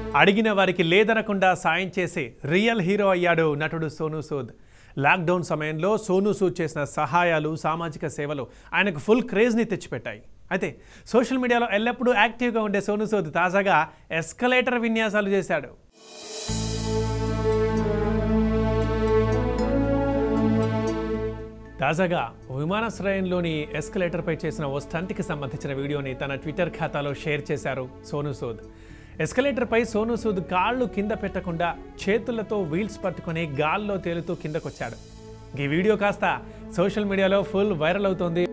అడిగిన వారికి లేదనకుండా సాయం చేసి రియల్ హీరో అయ్యాడు నటుడు సోనూ సూద్ లాక్డౌన్ సమయంలో సోనూ సూద్ చేసిన సహాయాలు సామాజిక సేవలు ఆయనకు ఫుల్ క్రేజ్ని తెచ్చిపెట్టాయి అయితే సోషల్ మీడియాలో ఎల్లప్పుడూ యాక్టివ్గా ఉండే సోనూ సూద్ తాజాగా ఎస్కలేటర్ విన్యాసాలు చేశాడు తాజాగా విమానాశ్రయంలోని ఎస్కలేటర్పై చేసిన ఓ స్టంట్కి సంబంధించిన వీడియోని తన ట్విట్టర్ ఖాతాలో షేర్ చేశారు సోనూ సూద్ ఎస్కలేటర్పై సోనూ సూద్ కాళ్ళు కింద పెట్టకుండా చేతులతో వీల్స్ పట్టుకొని గాల్లో తేలుతూ కిందకొచ్చాడు ఈ వీడియో కాస్త సోషల్ మీడియాలో ఫుల్ వైరల్ అవుతోంది